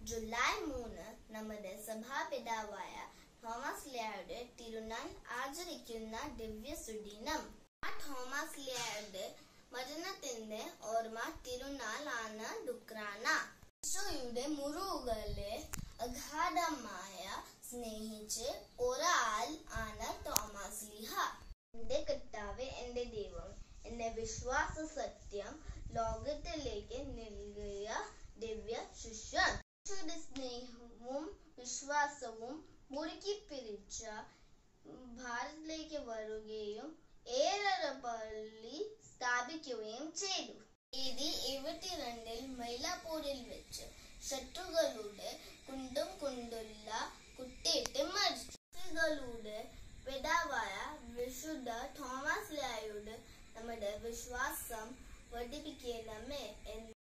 July മൂന്ന് നമ്മുടെ സഭാപിതാവായ Thomas ലിയായുടെ തിരുനാൾ ആചരിക്കുന്ന ദിവ്യ സുദിനം ആ തോമസ് ലിയായുടെ മരണത്തിന്റെ ഓർമ്മ തിരുനാളാണ് ഡുക്രാന ഈശോയുടെ മുറിവുകളെ അഗാധമായ സ്നേഹിച്ച് ഒരാൾ ആണ് തോമസ് ലിഹ എന്റെ കർത്താവ് എന്റെ ദൈവം എന്റെ വിശ്വാസ സത്യം ലോകത്തിലേക്ക് നൽകിയ ദിവ്യ ശിഷ്യൻ ഈശോയുടെ സ്നേഹവും വിശ്വാസവും മുറുക്കി പിരിച്ച ഭാരതത്തിലേക്ക് വരികയും ഏറെ പള്ളി സ്ഥാപിക്കുകയും ചെയ്തു തീയതി ഇരുപത്തിരണ്ടിൽ മൈലാപ്പൂരിൽ വെച്ച് ശത്രുക്കളുടെ കുണ്ടും കൊണ്ടുള്ള കുത്തേറ്റ് മരിച്ചു ശത്രുക്കളുടെ പിതാവായ വിശുദ്ധ തോമസ് ലായോട് നമ്മുടെ വിശ്വാസം വർദ്ധിപ്പിക്കണമേ എന്ന്